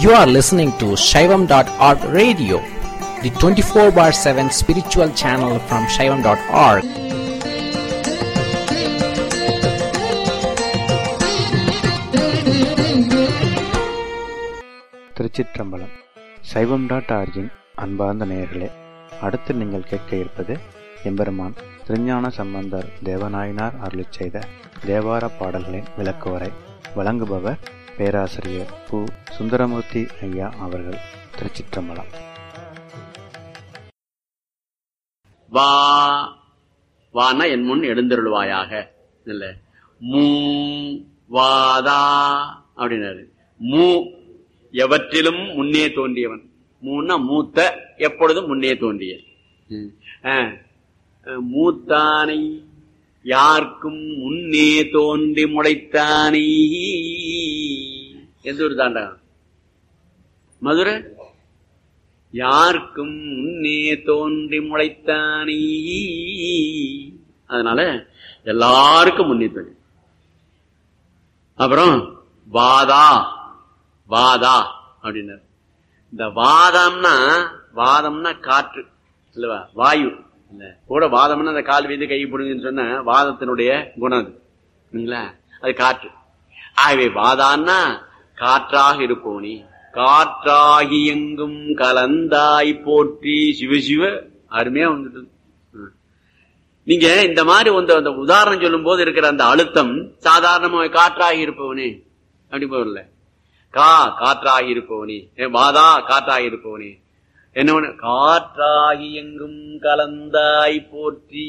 You are listening to Shaivam.org radio, the 24 bar 7 spiritual channel from Shaivam.org. திருச்சிற்றம்பலம் சைவம் dot origin அன்பார்ந்த நேயர்களே அடுத்து நீங்கள் கேட்க இருப்பது எம்பெருமான் திருஞான சம்பந்தர் தேவநாயனார் அருளிச் செய்த தேவார பாடல்களின் விளக்குவரை வழங்குபவர் பேராசிரியர் பு சுந்தரமூர்த்தி ஐயா அவர்கள் திருச்சிற்றம்பலம் வா வானா என் முன் எழுந்தருள்வாயாக இல்ல மூ வாதா அப்படின்னாரு மூ எவற்றிலும் முன்னே தோன்றியவன் மூன்னா மூத்த எப்பொழுதும் முன்னே தோன்றிய ஆ, மூத்தானை யாருக்கும் முன்னே தோன்றி முளைத்தானை எந்த ஒரு தாண்டா மதுரை யாருக்கும் முன்னே தோன்றி முளைத்தானே அதனால எல்லாருக்கும் முன்னே தோன்றி அப்புறம் வாதா வாதா அப்படின்னாரு இந்த வாதம்னா வாதம்னா காற்று இல்லவா வாயு இல்ல கூட வாதம்னா அந்த கால் வீந்து கை பிடுங்கன்னு சொன்ன வாதத்தினுடைய குணம் அது இல்லைங்களா அது காற்று ஆகவே வாதான்னா காற்றாக இருப்போனி காற்றாகி எங்கும் கலந்தாய் போற்றி சிவசிவ அருமையா வந்துட்டு நீங்க இந்த மாதிரி வந்து அந்த உதாரணம் சொல்லும் போது இருக்கிற அந்த அழுத்தம் சாதாரணமாக காற்றாகி இருப்பவனே அப்படி போகல கா காற்றாகி இருப்பவனே ஏ, வாதா காற்றாகி இருப்பவனே என்ன ஒண்ணு? காற்றாகி எங்கும் கலந்தாய் போற்றி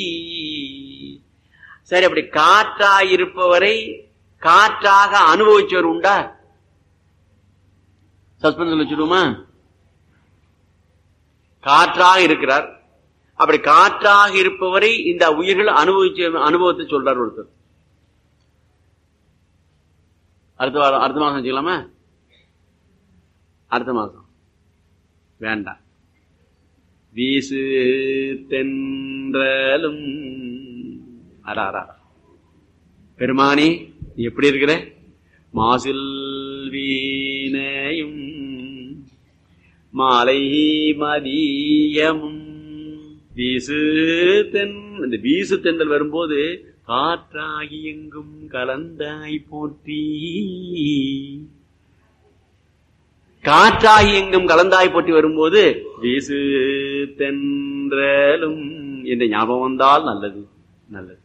சரி அப்படி காற்றாய் இருப்பவரை காற்றாக அனுபவிச்சவர் உண்டா சஸ்பென்ஸ் வச்சுடுமா காற்றாக இருக்கிறார் அப்படி காற்றாக இருப்பவரை இந்த உயிர்கள் அனுபவிச்ச அனுபவத்தை சொல்றார் ஒருத்தர் அடுத்த வாரம் அடுத்த மாசம் வச்சுக்கலாமா அடுத்த மாசம் வேண்டாம் வீசு தென்றலும் அரா அரா பெருமானி நீ எப்படி இருக்கிற மாசில் வீணையும் மாலை மதியமும் வீசு தென் இந்த வீசு தென்றல் வரும்போது காற்றாகி எங்கும் கலந்தாய் போற்றி காற்றாகி எங்கும் கலந்தாய் போற்றி வரும்போது வீசு தென்றலும் என்ற ஞாபகம் வந்தால் நல்லது நல்லது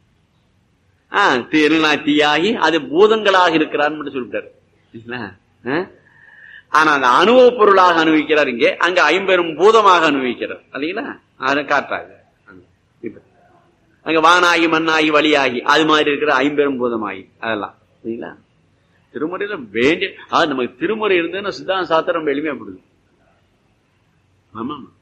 ஆஹ் திருநா தீயாகி அது பூதங்களாக இருக்கிறான்னு மட்டும் சொல்லிட்டாரு இல்லைங்களா? ஆ? ஆனா அந்த அனுபவ பொருளாக அனுபவிக்கிறார் இங்கே அங்க ஐம்பெரும் பூதமாக அனுபவிக்கிறார் இல்லைங்களா அதை காட்டுறாங்க இப்ப அங்க வானாகி மண்ணாகி வழியாகி அது மாதிரி இருக்கிற ஐம்பெரும் பூதமாகி அதெல்லாம் சரிங்களா திருமுறையில வேண்டிய அது நமக்கு திருமுறை இருந்ததுன்னா சித்தாந்த சாத்திரம் ரொம்ப எளிமையாப்படுது ஆமா ஆமா.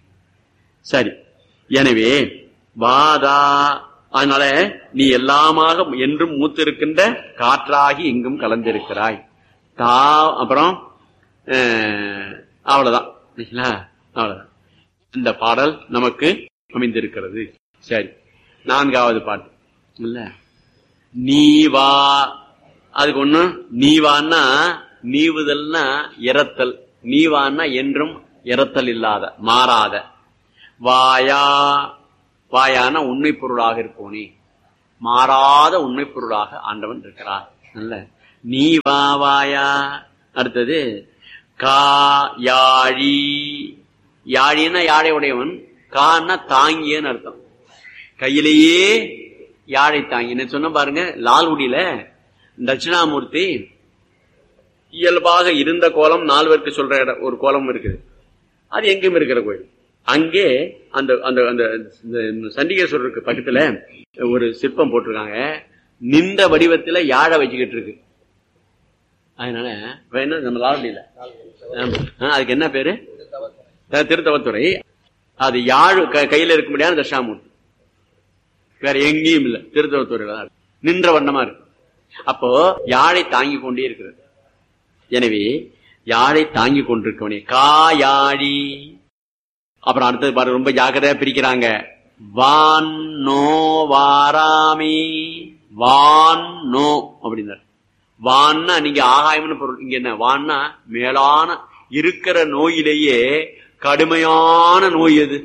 சரி எனவே வாதா அதனால நீ எல்லாமாக என்றும் மூத்திருக்கின்ற காற்றாகி எங்கும் கலந்திருக்கிறாய் தா அப்புறம் அஹ், அவ்வளவுதான் சரிங்களா? அவ்வளவுதான் இந்த பாடல் நமக்கு அமைந்திருக்கிறது சரி நான்காவது பாட்டு இல்ல நீ வா அதுக்கு ஒண்ணு நீவான்னா நீவுதல்னா இறத்தல் நீவான்னா என்றும் இறத்தல் இல்லாத மாறாத வாயா வாயான உண்மை பொருளாக இருப்போனே மாறாத உண்மை பொருளாக ஆண்டவன் இருக்கிறார் நல்ல நீ வா வாயா அடுத்தது கா யாழி யாழின்னா யாழை உடையவன் கான்னா தாங்கியன்னு அர்த்தம் கையிலேயே யாழை தாங்கின்னு சொன்ன பாருங்க லால்குடியில தட்சிணாமூர்த்தி இயல்பாக இருந்த கோலம் நால்வருக்கு சொல்ற இடம் ஒரு கோலம் இருக்குது அது எங்கேயும் இருக்கிற கோயில் அங்கே அந்த அந்த அந்த இந்த சண்டிகேஸ்வரருக்கு பக்கத்துல ஒரு சிற்பம் போட்டிருக்காங்க நின்ற வடிவத்துல யாழை வச்சுக்கிட்டு இருக்கு அதனால இப்ப என்ன நம்ம லால்குடியில ஆமா. ஆ, அதுக்கு என்ன பேரு அஹ், திருத்தவத்துறை அது யாழ் க- கையில இருக்க முடியாத தட்சிணாமூர்த்தி வேற எங்கேயும் இல்ல திருத்தவத்துறையில தான் இருக்கு. நின்ற வண்ணமா இருக்கு அப்போ யாழை தாங்கி கொண்டே இருக்கிறது எனவே யாழை தாங்கி கொண்டிருக்கவனே காயாழி அப்புறம் அடுத்தது பாரு ரொம்ப ஜாக்கிரதையா பிரிக்கிறாங்க வான் நோ வாராமி வான் நோ அப்படின்னாரு வான்னா நீங்க ஆகாயம்னு பொருள் இங்க என்ன வான்னா மேலான இருக்கிற நோயிலேயே கடுமையான நோய் எது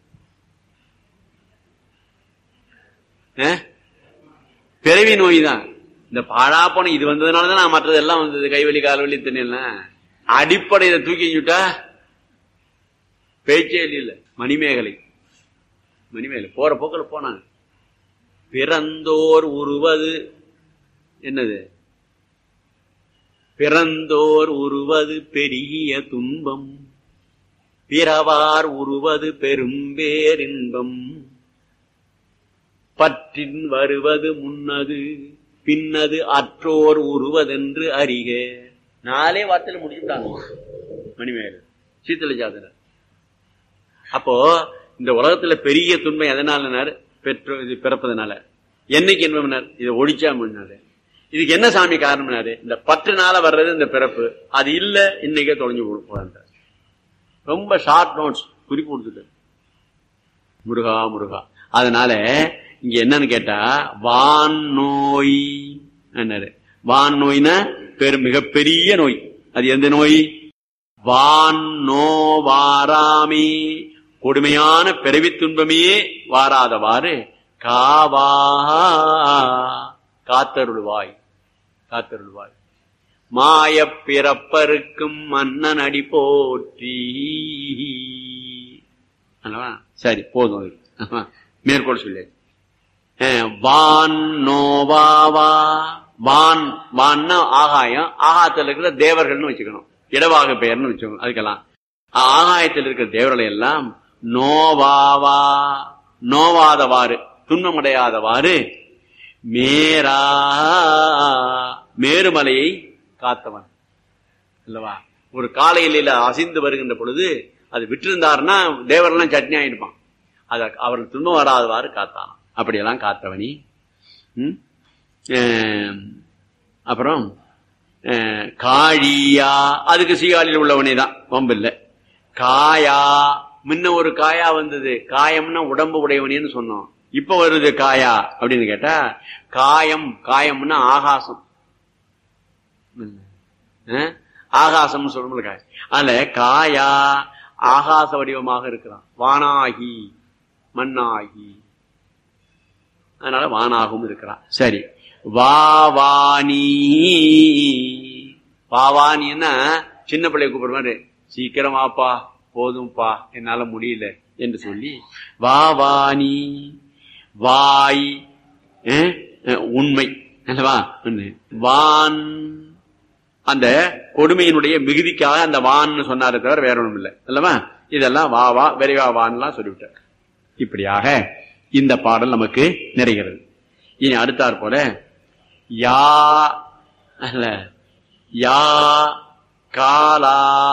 அஹ்? பிறவி நோய் தான் இந்த பாழா போன இது வந்ததுனாலதான் நான் மற்றதெல்லாம் வந்தது கைவலி கால்வலி தண்ணியெல்லாம் அடிப்படையில தூக்கி வச்சுட்டா பேச்சே இல்ல மணிமேகலை மணிமேகலை போற போக்கில் போனாங்க பிறந்தோர் உருவது என்னது பிறந்தோர் உருவது பெரிய துன்பம் பிறவார் உருவது பெரும்பேரின்பம் பற்றின் வருவது முன்னது பின்னது அற்றோர் உருவதென்று அறிக நாலே வார்த்தையில முடிச்சுட்டாங்க மணிமேகலை சீத்தல ஜாதகர் அப்போ இந்த உலகத்துல பெரிய துன்பம் எதனாலனார் பெற்றோ இது பிறப்பதனால என்னைக்கு என்பவனார் இதை ஒழிச்சா முன்னாரு இதுக்கு என்ன சாமி காரணம்னாரு இந்த பற்றுனால வர்றது இந்த பிறப்பு அது இல்ல இன்னைக்கே தொலைஞ்சு போறாங்க ரொம்ப ஷார்ட் நோட்ஸ் குறிப்பு கொடுத்துட்டு முருகா முருகா அதனால இங்க என்னன்னு கேட்டா வான் நோய் என்னாரு வான் நோய்னா பெரு மிகப்பெரிய நோய் அது எந்த நோய் வான் நோ வாராமே கொடுமையான பிறவி துன்பமே வாராதவாறு காவா காத்தருள்வாய் காத்தருள்வாய் மாயப் பிறப்பருக்கும் மன்னன் அடி போற்றி அல்லவா? சரி போதும் அது. ஆமா. மேற்கோள் சொல்லு அஹ், வான் நோவாவா வான் வான்னா ஆகாயம் ஆகாயத்தில் இருக்கிற தேவர்கள்னு வச்சுக்கணும் இடவாக பெயர்னு வச்சுக்கணும் அதுக்கெல்லாம் ஆகாயத்தில் இருக்கிற தேவர்களை எல்லாம் நோவாவா நோவாதவாறு துன்பமடையாதவாறு மேரா மேருமலையை காத்தவன் அல்லவா ஒரு காலையில அசைந்து வருகின்ற பொழுது அது விட்டிருந்தாருன்னா தேவரெல்லாம் சட்னி ஆயிடுப்பான் அத அவர்கள் துன்பம் வராதவாறு காத்தான் அப்படியெல்லாம் காத்தவனி ம்? அஹ், அப்புறம் அஹ், காழியா அதுக்கு சீகாழியில் உள்ளவனே தான் வம்பு இல்லை காயா முன்ன ஒரு காயா வந்தது காயம்னா உடம்பு உடையவனேன்னு சொன்னோம் இப்ப வருது காயா அப்படின்னு கேட்டா காயம் காயம்னா ஆகாசம் அஹ், ஆகாசம்னு சொல்லணும் காய் அதுல காயா ஆகாச வடிவமாக இருக்கிறான் வானாகி மண்ணாகி அதனால வானாகவும் இருக்கிறான் சரி வாவானி வாவானின்னா சின்ன பிள்ளைய கூப்பிடுற மாதிரி சீக்கிரம் வாப்பா போதும்பா என்னால முடியல என்று சொல்லி வாவானி வாய் அஹ், அஹ், உண்மை அல்லவா ஒண்ணு. வான் அந்த கொடுமையினுடைய மிகுதிக்காக அந்த வான்னு சொன்னாரே தவிர வேற ஒண்ணும் இல்லை அல்லவா இதெல்லாம் வா வா விரைவா வான்லாம் சொல்லிவிட்டார் இப்படியாக இந்த பாடல் நமக்கு நிறைகிறது இனி அடுத்தாற் போல யா அல்ல யா காலா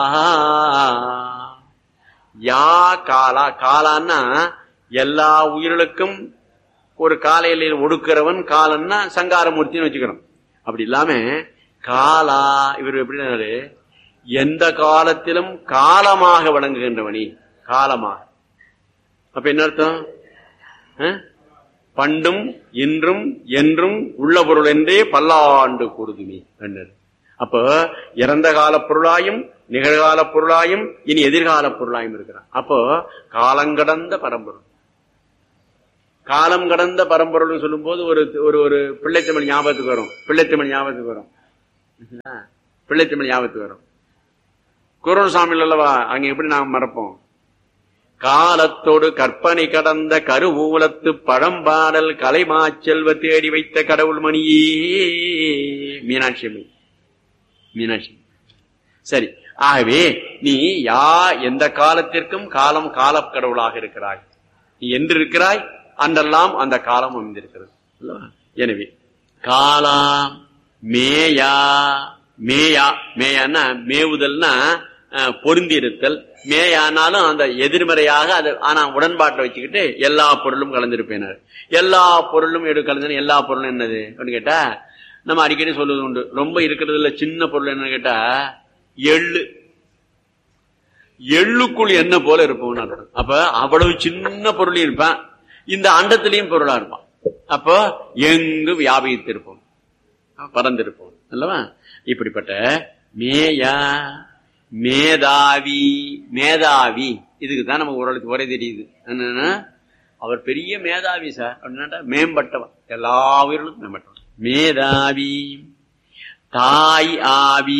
யா காலா காலான்னா எல்லா உயிர்களுக்கும் ஒரு காலையில ஒடுக்கிறவன் காலன்னா சங்காரமூர்த்தின்னு வச்சுக்கிறோம் அப்படி இல்லாம காலா இவர் எப்படின்னாரு எந்த காலத்திலும் காலமாக விளங்குகின்றவனி காலமாக அப்ப என்ன அர்த்தம் அஹ்? பண்டும் இன்றும் என்றும் உள்ள பொருள் என்றே பல்லாண்டு கூறுதுமே என்றது அப்ப இறந்த கால பொருளாயும் நிகழ்கால பொருளாயும் இனி எதிர்கால பொருளாயும் இருக்கிறான் அப்போ காலங்கடந்த பரம்பொருள் காலம் கடந்த பரம்பொருள்னு சொல்லும்போது ஒரு ஒரு ஒரு பிள்ளைத்தமிழ் ஞாபகத்துக்கு வரும் பிள்ளைத்தமிழ் ஞாபகத்துக்கு வரும் பிள்ளைத்தமிழ் ஞாபகத்துக்கு வரும் குருசாமி அல்லவா அங்க எப்படி நாம் மறப்போம் காலத்தோடு கற்பனை கடந்த கருவூலத்து பழம்பாடல் கலைமா செல்வ தேடி வைத்த கடவுள் மணியே மீனாட்சி அம்மை மீனாட்சி சரி ஆகவே நீ யா எந்த காலத்திற்கும் காலம் கால கடவுளாக இருக்கிறாய் நீ என்று இருக்கிறாய் அன்றெல்லாம் அந்த காலம் அமைந்திருக்கிறது அல்லவா? எனவே காலா மேயா மேயா மேயான்னா மேவுதல்னா அஹ், பொருந்தி இருத்தல் மேயானாலும் அந்த எதிர்மறையாக அது ஆனா உடன்பாட்டை வச்சுக்கிட்டு எல்லா பொருளும் கலந்திருப்பேனார் எல்லா பொருளும் எடு கலந்து எல்லா பொருளும் என்னது அப்படின்னு கேட்டா நம்ம அடிக்கடி சொல்லுவது உண்டு ரொம்ப இருக்கிறதுல சின்ன பொருள் என்னன்னு கேட்டா எள்ளு எள்ளுக்குள் என்ன போல இருப்போம்னு அர்த்தம். அப்ப அவ்வளவு சின்ன பொருள் இருப்பான் இந்த அண்டத்திலையும் பொருளா இருப்பான் அப்போ எங்கு வியாபித்திருப்போம் பறந்திருப்போம் அல்லவா இப்படிப்பட்ட மேயா மேதாவி மேதாவி இதுக்கு தான் நமக்கு ஓரளவுக்கு ஒரே தெரியுது என்னன்னா அவர் பெரிய மேதாவி சார் அப்படின்னா மேம்பட்டவன் எல்லா உயிர்களுக்கும் மேம்பட்டவன் மேதாவி தாய் ஆவி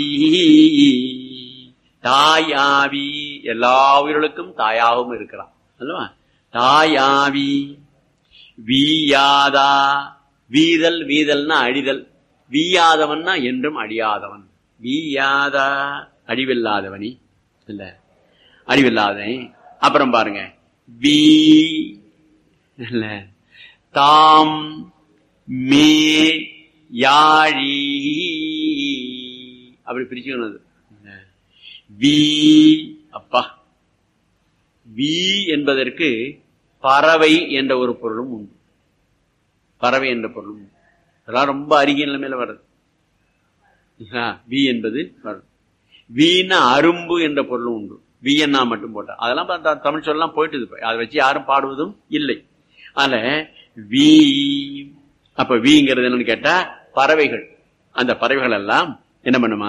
தாய் ஆவி எல்லா உயிர்களுக்கும் தாயாகவும் இருக்கிறான் அல்லவா தாய் ஆவி வீயாதா வீதல் வீதல்னா அழிதல் வீயாதவன்னா என்றும் அழியாதவன் வீயாதா அழிவில்லாதவனி இல்ல அழிவில்லாதவன் அப்புறம் பாருங்க வீ இல்ல தாம் மே யாழி அப்படி பிரிச்சுக்கணும் அது. வீ அப்பா வீ என்பதற்கு பறவை என்ற ஒரு பொருளும் உண்டு பறவை என்ற பொருளும் உண்டு அதெல்லாம் ரொம்ப அருகிய நிலைமையில வருது ஆ, வி என்பது வரும் வீணா அரும்பு என்ற பொருளும் உண்டு வீயன்னா மட்டும் போட்டா அதெல்லாம் பார்த்தா தமிழ் சொல்லலாம் போயிட்டு இப்ப. அதை வச்சு யாரும் பாடுவதும் இல்லை அதனால வீ அப்ப வீங்கிறது என்னன்னு கேட்டா பறவைகள் அந்த பறவைகள் எல்லாம் என்ன பண்ணுமா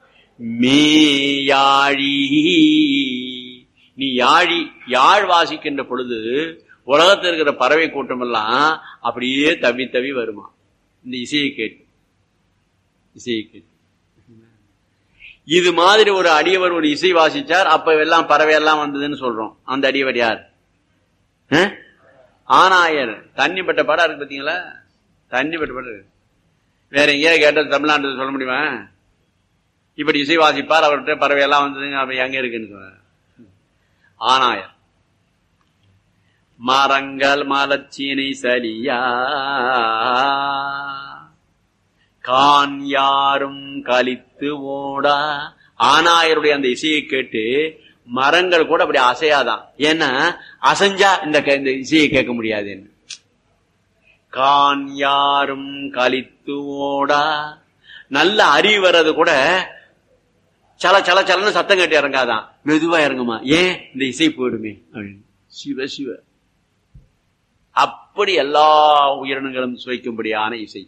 மேயாழி நீ யாழி யாழ் வாசிக்கின்ற பொழுது உலகத்தில் இருக்கிற பறவை கூட்டம் எல்லாம் அப்படியே தவி தவி வருமா இந்த இசையை கேட்டு இசையை கேட்டு இது மாதிரி ஒரு அடியவர் ஒரு இசை வாசிச்சார் அப்ப எல்லாம் பறவை எல்லாம் வந்ததுன்னு சொல்றோம் அந்த அடியவர் யார் அஹ்? ஆனாயர் தண்ணி பட்ட படம் இருக்கு பாத்தீங்களா தண்ணி பட்ட படம் இருக்கு. வேற எங்கேயா கேட்டது தமிழ்நாட்டில் சொல்ல முடியுமா இப்படி இசை வாசிப்பார் அவர்கிட்ட பறவை எல்லாம் வந்ததுங்க அப்ப எங்க இருக்குன்னு சொல்றாரு. ஆனாயர் மரங்கள் மலச்சீனை சலியா கான் யாரும் கலித்து ஓடா ஆனாயருடைய அந்த இசையை கேட்டு மரங்கள் கூட அப்படி அசையாதான் ஏன்னா அசைஞ்சா இந்த கே- இந்த இசையை கேட்க முடியாதுன்னு கான் யாரும் கலித்து ஓடா நல்ல அறிவு வர்றது கூட சல சல சலன்னு சத்தம் கேட்டு இறங்காதான் மெதுவா இறங்குமா ஏன் இந்த இசை போயிடுமே அப்படின்னு சிவ சிவ அப்படி எல்லா உயிரினங்களும் சுவைக்கும்படியான இசை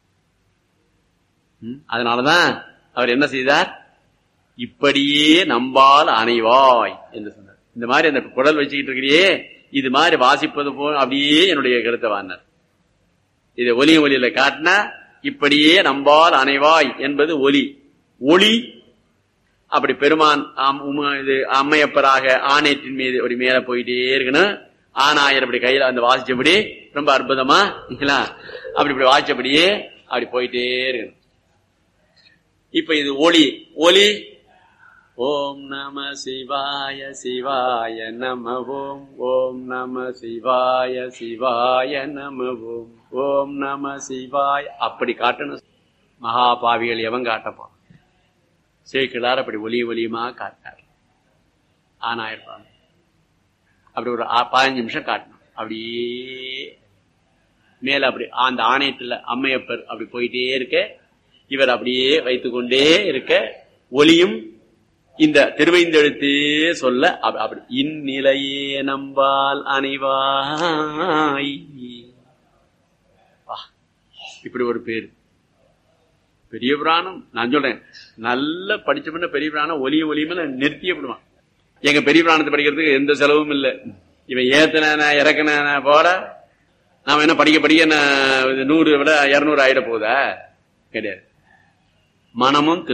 ம், அதனாலதான் அவர் என்ன செய்தார் இப்படியே நம்பால் அணைவாய் என்று சொன்னார் இந்த மாதிரி அந்த குடல் வச்சுக்கிட்டு இருக்கிறியே இது மாதிரி வாசிப்பது போல் அப்படியே என்னுடைய கருத்தை வாங்கினார் இதை ஒலி ஒலியில காட்டினா இப்படியே நம்பால் அணைவாய் என்பது ஒலி ஒளி அப்படி பெருமான் ஆம், உம- இது அம்மையப்பராக ஆணையத்தின் மீது அப்படி மேல போயிட்டே இருக்கணும் ஆனாயர் அப்படி கையில அந்த வாசிச்சபடி ரொம்ப அற்புதமா இல்லைங்களா? அப்படி இப்படி வாசிச்சபடியே அப்படி போயிட்டே இருக்கணும் இப்ப இது ஒளி ஒலி ஓம் நம சிவாய சிவாய நம ஓம் ஓம் நம சிவாய சிவாய நம ஓம் ஓம் நம சிவாய அப்படி காட்டணும் மகா பாவிகள் எவன் காட்டப்போம் சேக்கிழார் அப்படி ஒலி ஒலியுமா காட்டார் ஆனாயிருப்பாங்க அப்படி ஒரு ஆ- பதினஞ்சு நிமிஷம் காட்டணும் அப்படியே மேல அப்படி அந்த ஆணையத்துல அம்மையப்பர் அப்படி போயிட்டே இருக்க இவர் அப்படியே வைத்துக்கொண்டே இருக்க ஒலியும் இந்த திருவைந்தெழுத்தே சொல்ல அப்ப- அப்படி இந்நிலையே நம்பால் அணிவாய் வா, இப்படி ஒரு பேர் பெரிய புராணம் நான் சொல்றேன் நல்ல படிச்ச பண்ண பெரிய புராணம் ஒலிய ஒலியுமே நிறுத்தியே விடுவான் எங்க பெரிய புராணத்தை படிக்கிறதுக்கு எந்த செலவும் இல்லை இவன் ஏத்தன இறக்குன போற நாம என்ன படிக்க படிக்க என்ன இது நூறு விட இருநூறு ஆயிட போதா கிடையாது மனமும்